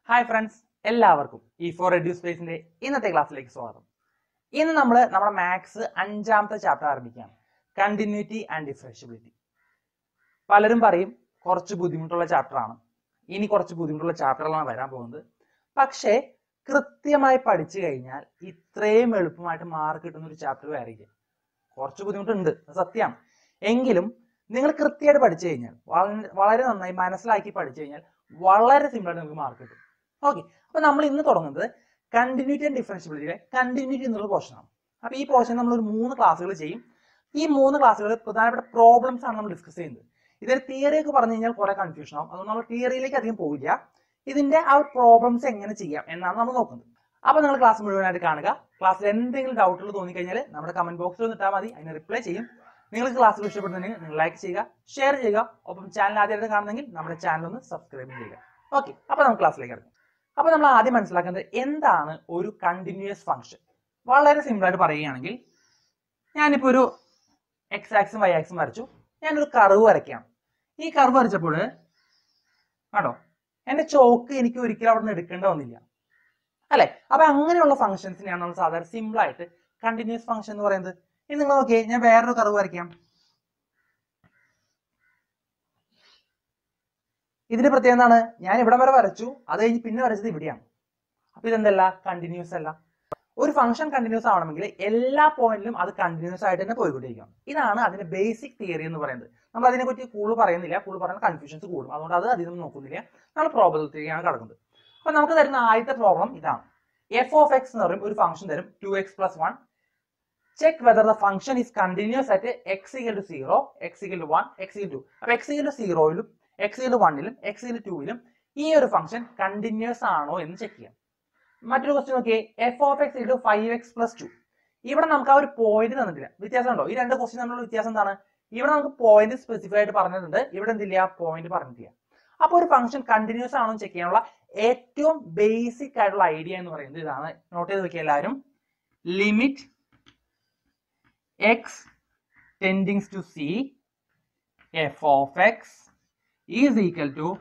Hi friends എല്ലാവർക്കും ഈ four reduce സ്പേസിന്റെ ഇന്നത്തെ ക്ലാസ്സിലേക്ക് സ്വാഗതം ഇന്ന് നമ്മൾ നമ്മുടെ മാത്സ് അഞ്ചാമത്തെ ചാപ്റ്റർ ആരംഭിക്കുകയാണ് കണ്ടിന്യൂറ്റി ആൻഡ് ഡിഫറൻഷ്യബിലിറ്റി പലരും പറയും കുറച്ച് ബുദ്ധിമുട്ടുള്ള ചാപ്റ്റർ ആണ് ഇനി കുറച്ച് ബുദ്ധിമുട്ടുള്ള ചാപ്റ്ററുകളാണ് വരാൻ പോകുന്നത് പക്ഷേ കൃത്യമായി പഠിച്ചു കഴിഞ്ഞാൽ ഇത്രയും എളുപ്പമായിട്ട് മാർക്ക് കിട്ടുന്ന ഒരു ചാപ്റ്റർ വേറെ ഇല്ല. കുറച്ച് ബുദ്ധിമുട്ടുണ്ട് അത് സത്യമാണ് എങ്കിലും നിങ്ങൾ കൃത്യമായിട്ട് പഠിച്ചു കഴിഞ്ഞാൽ വളരെ വളരെ നന്നായി മനസ്സിലാക്കി പഠിച്ചു കഴിഞ്ഞാൽ വളരെ സിമ്പിൾ ആയിട്ട് നിങ്ങൾക്ക് മാർക്ക് കിട്ടും ഓക്കെ അപ്പൊ നമ്മൾ ഇന്ന് തുടങ്ങുന്നത് കണ്ടിന്യൂറ്റി ആൻഡ് ഡിഫറൻഷ്യബിലിറ്റിയിലെ കണ്ടിന്യൂറ്റി എന്നുള്ള പോർഷൻ ആണ് അപ്പൊ ഈ പോർഷൻ നമ്മൾ ഒരു മൂന്ന് ക്ലാസ്സുകൾ ചെയ്യും ഈ മൂന്ന് ക്ലാസ്സുകൾ പ്രധാനപ്പെട്ട പ്രോബ്ലംസ് ആണ് നമ്മൾ ഡിസ്കസ് ചെയ്യുന്നത് ഇതിന്റെ തിയറി ഒക്കെ പറഞ്ഞു കഴിഞ്ഞാൽ കുറെ കൺഫ്യൂഷൻ ആവും അതുകൊണ്ട് നമ്മൾ തിയറിയിലേക്ക് അധികം പോവില്ല ഇതിന്റെ ആ പ്രോബ്ലംസ് എങ്ങനെ ചെയ്യാം എന്നാണ് നമ്മൾ നോക്കുന്നത് അപ്പൊ നിങ്ങൾ ക്ലാസ് മുഴുവനായിട്ട് കാണുക ക്ലാസ്സിൽ എന്തെങ്കിലും ഡൗട്ടുകൾ തോന്നിക്കഴിഞ്ഞാൽ നമ്മുടെ കമന്റ് ബോക്സിൽ വന്നിട്ടാൽ മതി അതിന് റിപ്ലൈ ചെയ്യും നിങ്ങൾക്ക് ക്ലാസ് ഇഷ്ടപ്പെടുന്നുണ്ടെങ്കിൽ നിങ്ങൾ ലൈക്ക് ചെയ്യുക ഷെയർ ചെയ്യുക ഒപ്പം ചാനൽ ആദ്യമായിട്ട് കാണുന്നെങ്കിൽ നമ്മുടെ ചാനൽ ഒന്ന് സബ്സ്ക്രൈബ് ചെയ്യുക ഓക്കെ അപ്പൊ നമുക്ക് ക്ലാസ്സിലേക്ക് കിടക്കും അപ്പൊ നമ്മൾ ആദ്യം മനസ്സിലാക്കുന്നത് എന്താണ് ഒരു കണ്ടിന്യൂസ് ഫംഗ്ഷൻ വളരെ സിമ്പിൾ ആയിട്ട് പറയുകയാണെങ്കിൽ ഞാനിപ്പോ ഒരു എക്സ് ആക്സും വൈ ആക്സും വരച്ചു ഞാനൊരു കർവ് വരയ്ക്കാം ഈ കർവ് വരച്ചപ്പോൾ ആണോ എന്റെ ചോക്ക് എനിക്ക് ഒരിക്കലും അവിടെ നിന്ന് എടുക്കേണ്ട വന്നില്ല അല്ലെ അപ്പൊ അങ്ങനെയുള്ള ഫംഗ്ഷൻസിനെയാണ് നമ്മൾ സാധാരണ സിമ്പിൾ ആയിട്ട് കണ്ടിന്യൂസ് ഫംഗ്ഷൻ എന്ന് പറയുന്നത് ഇനി നിങ്ങൾ നോക്കിയേ ഞാൻ വേറൊരു കർവ് വരയ്ക്കാം ഇതിന്റെ പ്രത്യേകത എന്താണ് ഞാൻ ഇവിടെ വരെ വരച്ചു അത് കഴിഞ്ഞ് പിന്നെ വരച്ചത് ഇവിടെയാണ് അപ്പൊ ഇതെന്തല്ല കണ്ടിന്യൂസ് അല്ല ഒരു ഫംഗ്ഷൻ കണ്ടിന്യൂസ് ആവണമെങ്കിൽ എല്ലാ പോയിന്റിലും അത് കണ്ടിന്യൂസ് ആയിട്ട് തന്നെ പോയിക്കൊണ്ടിരിക്കണം ഇതാണ് അതിന്റെ ബേസിക് തിയറി എന്ന് പറയുന്നത് നമ്മൾ അതിനെ പറ്റി കൂടുതൽ പറയുന്നില്ല കൂടുതൽ പറയുന്ന കൺഫ്യൂഷൻസ് കൂടും അതുകൊണ്ട് അത് അധികം നോക്കുന്നില്ല നമ്മൾ പ്രോബ്ലത്തിലേക്കാണ് കടക്കുന്നത് അപ്പൊ നമുക്ക് തരുന്ന ആദ്യത്തെ പ്രോബ്ലം ഇതാണ് എഫ് ഓഫ് എക്സ് എന്ന് പറയും ഒരു ഫംഗ്ഷൻ തരും two x plus one check whether the function is continuous at x equal to zero x equal to one x equal to അപ്പൊ എക്സ് ഇക്കൽ ടു സീറോയിലും എക്സ് ഇക്കൽ ടു വണ്ണിലും x equal ടൂവിലും ഈ ഒരു function continuous ആണോ എന്ന് check ചെയ്യാം മറ്റൊരു ക്വസ്റ്റ്യൻ നോക്കിയേ f of x equal to five x plus two ഇവിടെ നമുക്ക് ആ ഒരു പോയിന്റ് തന്നിട്ടില്ല വ്യത്യാസം ഉണ്ടോ ഈ രണ്ട് ക്വസ്റ്റ്യൻ തമ്മിലുള്ള വ്യത്യാസം എന്താണ് ഇവിടെ നമുക്ക് പോയിന്റ് സ്പെസിഫൈ ആയിട്ട് പറഞ്ഞിട്ടുണ്ട് ഇവിടെ എന്തില്ല പോയിന്റ് പറഞ്ഞിട്ടില്ല അപ്പൊ ഒരു ഫംഗ്ഷൻ കണ്ടിന്യൂസ് ആണോ എന്ന് ചെക്ക് ചെയ്യാനുള്ള ഏറ്റവും ബേസിക് ആയിട്ടുള്ള ഐഡിയ എന്ന് പറയുന്നത് ഇതാണ് നോട്ട് ചെയ്ത് നോക്കിയ എല്ലാവരും limit x ടെൻഡിങ്സ് to c f of x is equal to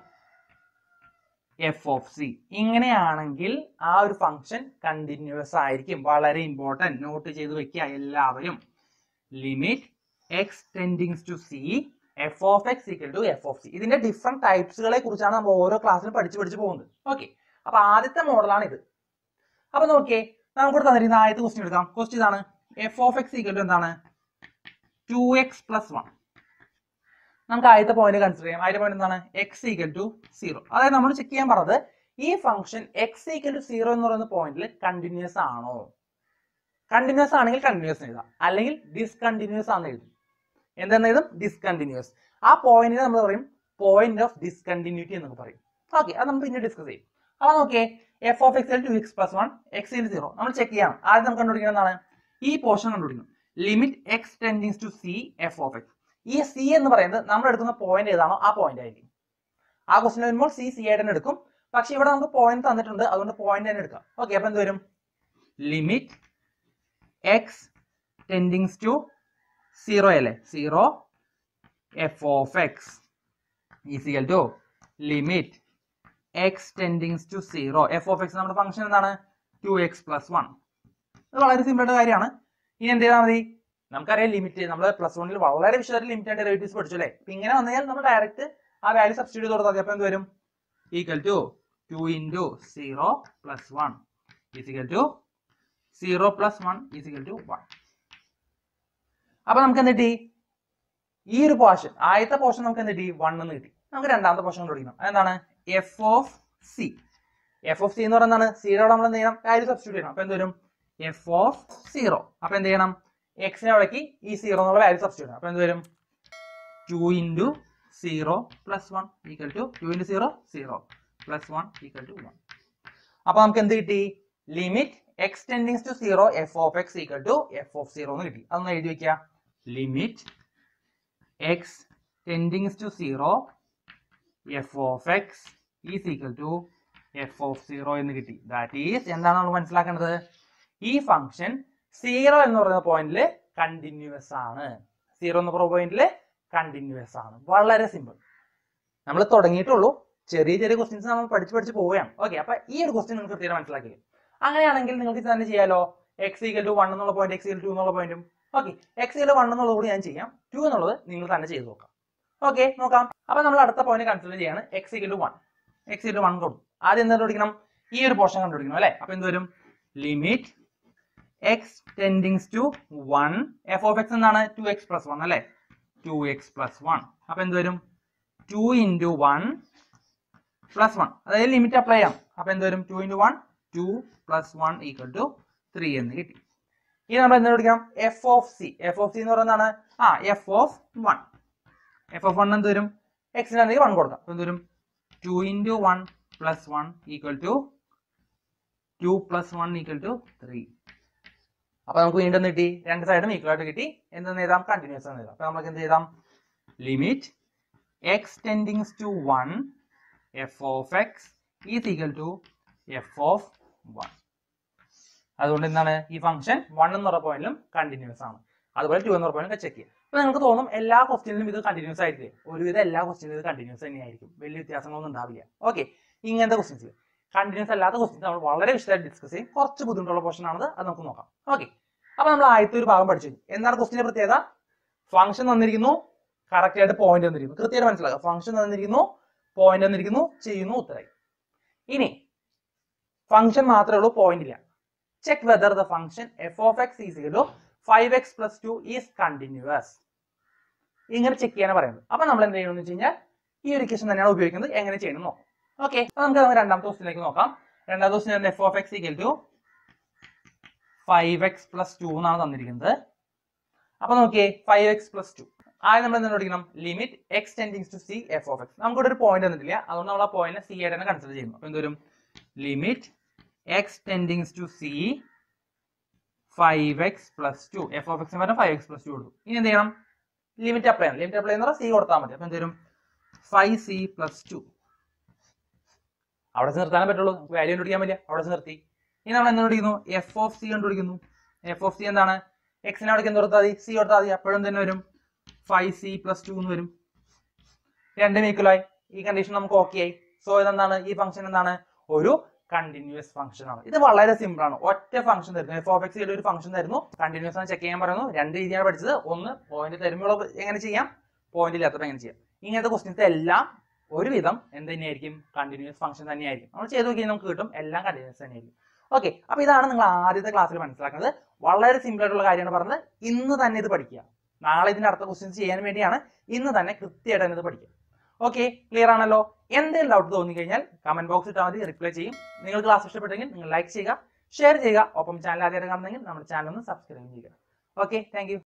f of c ഇങ്ങനെയാണെങ്കിൽ ആ ഒരു ഫംഗ്ഷൻ കണ്ടിന്യൂസ് ആയിരിക്കും വളരെ ഇമ്പോർട്ടൻറ്റ് നോട്ട് ചെയ്ത് വെക്കുക എല്ലാവരും limit x ടെൻഡിങ്സ് to c f of x equal to f of c ഇതിന്റെ ഡിഫറെന്റ് ടൈപ്സുകളെ കുറിച്ചാണ് നമ്മൾ ഓരോ ക്ലാസ്സിലും പഠിച്ച് പഠിച്ച് പോകുന്നത് ഓക്കെ അപ്പൊ ആദ്യത്തെ മോഡലാണ് ഇത് അപ്പൊ നോക്കിയേ നമുക്ക് തന്നിരിക്കുന്ന ആദ്യത്തെ ക്വസ്റ്റ്യൻ എടുക്കാം ക്വസ്റ്റ്യൻ ഇതാണ് f of x equal to എന്താണ് ടു എക്സ് പ്ലസ് വൺ നമുക്ക് ആദ്യത്തെ പോയിന്റ് കൺസിഡർ ചെയ്യാം ആദ്യത്തെ പോയിന്റ് എന്താണ് എക്സ് ഈക്വൽ ടു സീറോ അതായത് നമ്മൾ ചെക്ക് ചെയ്യാൻ പറഞ്ഞത് ഈ function x equal to zero എന്ന് പറയുന്ന പോയിന്റിൽ കണ്ടിന്യൂസ് ആണോ കണ്ടിന്യൂസ് ആണെങ്കിൽ കണ്ടിന്യൂസ് എഴുതാം അല്ലെങ്കിൽ ഡിസ്കണ്ടിന്യൂസ് ആണെന്ന് എഴുതും എന്തെന്ന് എഴുതും ഡിസ്കണ്ടിന്യൂസ് ആ പോയിന്റിനെ നമ്മൾ പറയും പോയിന്റ് ഓഫ് ഡിസ്കണ്ടിന്യൂറ്റി എന്നൊക്കെ പറയും ഓക്കെ അത് നമ്മൾ പിന്നെ ഡിസ്കസ് ചെയ്യും അപ്പൊ നോക്കിയേ f of x to x plus one x in zero നമ്മൾ ചെക്ക് ചെയ്യണം ആദ്യം നമുക്ക് കണ്ടുപിടിക്കുന്നത് എന്താണ് ഈ പോർഷൻ കണ്ടുപിടിക്കണം limit x ടെൻഡിങ്സ് to c f of x ഈ സി എന്ന് പറയുന്നത് നമ്മൾ എടുക്കുന്ന പോയിന്റ് ഏതാണോ ആ പോയിന്റ് ആയിരിക്കും ആ ക്വസ്റ്റൻ വരുമ്പോൾ സി സി ആയിട്ട് തന്നെ എടുക്കും പക്ഷെ ഇവിടെ നമുക്ക് പോയിന്റ് തന്നിട്ടുണ്ട് അതുകൊണ്ട് പോയിന്റ് തന്നെ എടുക്കാം ഓക്കെ അപ്പൊ എന്ത് വരും ലിമിറ്റ് എക്സ് ടെൻഡിങ്സ് ടു സീറോ അല്ലേ zero f of x is equal to limit x ടെൻഡിങ്സ് to zero f of x നമ്മുടെ ഫംഗ്ഷൻ എന്താണ് ടു എക്സ് പ്ലസ് വൺ ഇത് വളരെ സിമ്പിൾ ആയിട്ട് കാര്യമാണ് ഇനി എന്ത് ചെയ്താൽ മതി നമുക്കറിയാം ലിമിറ്റ് നമ്മൾ പ്ലസ് വണ്ണിൽ വളരെ വിശദമായിട്ട് ലിമിറ്റ് ആൻഡ് ഡെറിവേറ്റീവ്സ് പഠിച്ചു അല്ലേ അപ്പൊ ഇങ്ങനെ വന്നു കഴിഞ്ഞാൽ നമ്മൾ ഡയറക്റ്റ് ആ വാല്യൂ സബ്സ്റ്റിറ്റ്യൂട്ട് ചെയ്ത് കൊടുത്താൽ മതി അപ്പൊ എന്ത് വരും equal to two into zero plus one is equal to zero plus one is equal to one അപ്പൊ നമുക്ക് എന്ത് കിട്ടി ഈ ഒരു പോർഷൻ ആദ്യത്തെ പോർഷൻ നമുക്ക് എന്ത് കിട്ടി വൺ എന്ന് കിട്ടി നമുക്ക് രണ്ടാമത്തെ പോർഷൻ കണ്ടുപിടിക്കണം അതെന്താണ് f of c f of c എന്ന് പറയുന്നതാണ് സീറോ നമ്മൾ എന്ത് ചെയ്യണം വാല്യൂ സബ്സ്റ്റിറ്റ്യൂട്ട് ചെയ്യണം അപ്പൊ എന്ത് വരും എഫ് ഓഫ് സീറോ അപ്പൊ എന്ത് ചെയ്യണം എക്സിനെ അവിടേക്ക് ഈ സീറോ എന്നുള്ള വാല്യൂ സബ്സ്റ്റിറ്റ്യൂട്ട് അപ്പൊ എന്ത് വരും two into zero plus one equal to two into zero zero plus one equal to one അപ്പൊ നമുക്ക് എന്ത് കിട്ടി limit x ടെൻഡിങ്സ് to zero f of x equal to f of zero എന്ന് കിട്ടി അതൊന്ന് എഴുതി വെക്കുക limit x ടെൻഡിങ്സ് to zero f of x is equal to f of zero എന്ന് കിട്ടി ദാറ്റ് ഈസ് എന്താണ് നമ്മൾ മനസ്സിലാക്കേണ്ടത് ഈ ഫംഗ്ഷൻ സീറോ എന്ന് പറയുന്ന പോയിന്റിൽ കണ്ടിന്യൂസ് ആണ് സീറോ എന്ന് പറയുന്ന പോയിന്റിൽ കണ്ടിന്യൂസ് ആണ് വളരെ സിമ്പിൾ നമ്മൾ തുടങ്ങിയിട്ടുള്ളൂ ചെറിയ ചെറിയ ക്വസ്റ്റ്യൻസ് നമ്മൾ പഠിച്ച് പഠിച്ച് പോവുകയാണ് ഓക്കെ അപ്പൊ ഈ ഒരു ക്വസ്റ്റ്യൻ നിങ്ങൾക്ക് കൃത്യമായിട്ട് മനസ്സിലാക്കി അങ്ങനെയാണെങ്കിൽ നിങ്ങൾക്ക് ഇത് തന്നെ ചെയ്യാലോ എക്സ് ഈക്വൽ ടു വൺ എന്നുള്ള പോയിന്റ് എക്സ് ഈക്വൽ ടു എന്നുള്ള പോയിന്റും ഓക്കെ എക്സ് ഈക്വൽ വൺ എന്നുള്ളത് കൂടി ഞാൻ ചെയ്യാം ടു എന്നുള്ളത് നിങ്ങൾ തന്നെ ചെയ്ത് നോക്കാം ഓക്കെ നോക്കാം അപ്പൊ നമ്മൾ അടുത്ത പോയിന്റ് കൺസിഡർ ചെയ്യാണ് x equal to one x equal to one കൊടുക്കും ആദ്യം എന്താ കണ്ടുപിടിക്കണം ഈ ഒരു പോർഷൻ കണ്ടുപിടിക്കണം അല്ലെ അപ്പൊ എന്ത് വരും limit x ടെൻഡിങ്സ് to one f of x എന്താണ് ടു എക്സ് പ്ലസ് വൺ അല്ലെ ടു എക്സ് പ്ലസ് വൺ അപ്പൊ എന്ത് വരും two into one plus one അതായത് ലിമിറ്റ് അപ്ലൈ ചെയ്യാം അപ്പൊ എന്ത് വരും two into one two plus one equal to three എന്ന് കിട്ടി ഇനി നമ്മൾ എന്താ പഠിക്കാം f of c f of c എന്ന് പറയുന്നതാണ് ആ f of one f of one എന്ത് വരും എക്സിന് എന്തെങ്കിലും വൺ കൊടുക്കാം അപ്പൊ എന്ത് വരും two into one plus one equal to two plus one equal to three അപ്പൊ നമുക്ക് വീണ്ടും കിട്ടി രണ്ട് സൈഡും ഈക്വൽ ആയിട്ട് കിട്ടി എന്തെന്ന് എഴുതാം കണ്ടിന്യൂസ് എന്ന് എഴുതാം അപ്പൊ നമുക്ക് എന്ത് ചെയ്താം limit x ടെൻഡിങ്സ് to one f of x is equal to f of one അതുകൊണ്ട് എന്താണ് ഈ ഫംഗ്ഷൻ വൺ എന്നുള്ള പോയിന്റിലും കണ്ടിന്യൂസ് ആണ് അതുപോലെ ടു എന്നുള്ള പോയിന്റ് ചെക്ക് ചെയ്യുക അപ്പൊ നിങ്ങൾക്ക് തോന്നും എല്ലാ ക്വസ്റ്റ്യനിലും ഇത് കണ്ടിന്യൂസ് ആയിരിക്കും ഒരുവിധം എല്ലാ ക്വസ്റ്റ്യനിലും ഇത് കണ്ടിന്യൂസ് തന്നെയായിരിക്കും വലിയ വ്യത്യാസങ്ങളൊന്നും ഉണ്ടാവില്ല ഓക്കെ ഇങ്ങനത്തെ ക്വസ്റ്റ്യൻസ് കണ്ടിന്യൂസ് അല്ലാത്ത ക്വസ്റ്റ്യൻസ് നമ്മൾ വളരെ വിശദമായിട്ട് ഡിസ്കസ് ചെയ്യും കുറച്ച് ബുദ്ധിമുട്ടുള്ള പോർഷൻ ആണത് അത് നമുക്ക് നോക്കാം ഓക്കെ അപ്പൊ നമ്മൾ ആദ്യത്തെ ഒരു ഭാഗം പഠിച്ചു എന്താണ് ക്വസ്റ്റിന്റെ പ്രത്യേകത ഫംഗ്ഷൻ തന്നിരിക്കുന്നു കറക്റ്റ് ആയിട്ട് പോയിന്റ് തന്നിരിക്കുന്നു കൃത്യമായിട്ട് മനസ്സിലാക്കുക ഫംഗ്ഷൻ തന്നിരിക്കുന്നു പോയിന്റ് തന്നിരിക്കുന്നു ചെയ്യുന്നു ഉത്തരായി ഇനി ഫംഗ്ഷൻ മാത്രമേ ഉള്ളൂ പോയിന്റ് ഇല്ല check whether the function f of x is to five x plus two is continuous ഇങ്ങനെ ചെക്ക് ചെയ്യാനാണ് പറയുന്നത് അപ്പൊ നമ്മൾ എന്ത് ചെയ്യണമെന്ന് വെച്ച് കഴിഞ്ഞാൽ ഈ ഒരു ഇക്വേഷൻ തന്നെയാണ് ഉപയോഗിക്കുന്നത് എങ്ങനെ ചെയ്യണം നോക്കാം ഓക്കെ അപ്പൊ നമുക്ക് നമുക്ക് രണ്ടാമത്തെ ക്വസ്റ്റിലേക്ക് നോക്കാം രണ്ടാമത്തെ question f of x equal to five x plus two എന്നാണ് തന്നിരിക്കുന്നത് അപ്പൊ നോക്കിയേ ഫൈവ് എക്സ് പ്ലസ് ടു ആദ്യം നമ്മൾ എന്താ പഠിക്കണം limit x ടെൻഡിങ്സ് to c f of x നമുക്കിവിടെ ഒരു പോയിന്റ് തന്നിട്ടില്ല അതുകൊണ്ട് നമ്മൾ ആ പോയിന്റ് സി ആയിട്ട് തന്നെ കൺസിഡർ ചെയ്യുന്നു അപ്പൊ എന്തോരും limit x ടെൻഡിങ്സ് to c five x plus two f of x പറഞ്ഞാൽ ഫൈവ് എക്സ് പ്ലസ് ടു കൊടുത്തു ഇനി എന്ത് ചെയ്യണം ലിമിറ്റ് അപ്ലൈ ചെയ്യണം ലിമിറ്റ് അപ്ലൈ ചെയ്യുന്ന സി കൊടുത്താൽ മതി അപ്പൊ എന്തോരും ഫൈവ് സി പ്ലസ് ടു അവിടെ നിർത്താനേ പറ്റുള്ളൂ നമുക്ക് വാല്യൂ കണ്ടുപിടിക്കാൻ പറ്റില്ല അവിടെ വെച്ച് നിർത്തി ഇനി നമ്മൾ എന്ത് കണ്ടുപിടിക്കുന്നു എഫ് ഓഫ് സി കണ്ടുപിടിക്കുന്നു എഫ് ഓഫ് സി എന്താണ് എക്സിന് അവിടെ എന്ത് കൊടുത്താൽ മതി സി കൊടുത്താൽ മതി അപ്പോഴും തന്നെ വരും ഫൈവ് സി പ്ലസ് ടു എന്ന് വരും രണ്ടും equal ആയി ഈ കണ്ടീഷൻ നമുക്ക് ഓക്കെ ആയി സോ ഇതെന്താണ് ഈ ഫംഗ്ഷൻ എന്താണ് ഒരു കണ്ടിന്യൂസ് ഫംഗ്ഷൻ ആണ് ഇത് വളരെ സിമ്പിൾ ആണ് ഒറ്റ ഫംഗ്ഷൻ തരുന്നു എഫ് ഓഫ് എക്സ് ഒരു ഫംഗ്ഷൻ തരുന്നു കണ്ടിന്യൂസ് ആണ് ചെക്ക് ചെയ്യാൻ പറയുന്നു രണ്ട് രീതിയാണ് പഠിച്ചത് ഒന്ന് പോയിന്റ് തരുമ്പോൾ എങ്ങനെ ചെയ്യാം പോയിന്റ് ഇല്ലാത്തപ്പോൾ എങ്ങനെ ചെയ്യാം ഇങ്ങനത്തെ ക്വസ്റ്റ്യൻസ് എല്ലാം ഒരുവിധം എന്ത് തന്നെയായിരിക്കും കണ്ടിന്യൂസ് ഫംഗ്ഷൻ തന്നെയായിരിക്കും നമ്മൾ ചെയ്ത് നോക്കിയാൽ നമുക്ക് കിട്ടും എല്ലാം കണ്ടിന്യൂസ് തന്നെയായിരിക്കും ഓക്കെ അപ്പൊ ഇതാണ് നിങ്ങൾ ആദ്യത്തെ ക്ലാസ്സിൽ മനസ്സിലാക്കുന്നത് വളരെ സിമ്പിൾ ആയിട്ടുള്ള കാര്യമാണ് പറഞ്ഞത് ഇന്ന് തന്നെ ഇത് പഠിക്കുക നാളെ ഇതിന്റെ അടുത്ത ക്വസ്റ്റ്യൻസ് ചെയ്യാൻ വേണ്ടിയാണ് ഇന്ന് തന്നെ കൃത്യമായിട്ട് തന്നെ ഇത് പഠിക്കുക ഓക്കെ ക്ലിയർ ആണല്ലോ എന്തെങ്കിലും ഡൗട്ട് തോന്നി കഴിഞ്ഞാൽ കമന്റ് ബോക്സ് ഇട്ടാൽ മതി റിപ്ലൈ ചെയ്യും നിങ്ങൾ ക്ലാസ് ഇഷ്ടപ്പെട്ടെങ്കിൽ നിങ്ങൾ ലൈക്ക് ചെയ്യുക ഷെയർ ചെയ്യുക ഒപ്പം ചാനൽ ആദ്യമായിട്ട് കാണുന്നെങ്കിൽ നമ്മുടെ ചാനൽ ഒന്ന് സബ്സ്ക്രൈബ് ചെയ്യുക ഓക്കെ താങ്ക്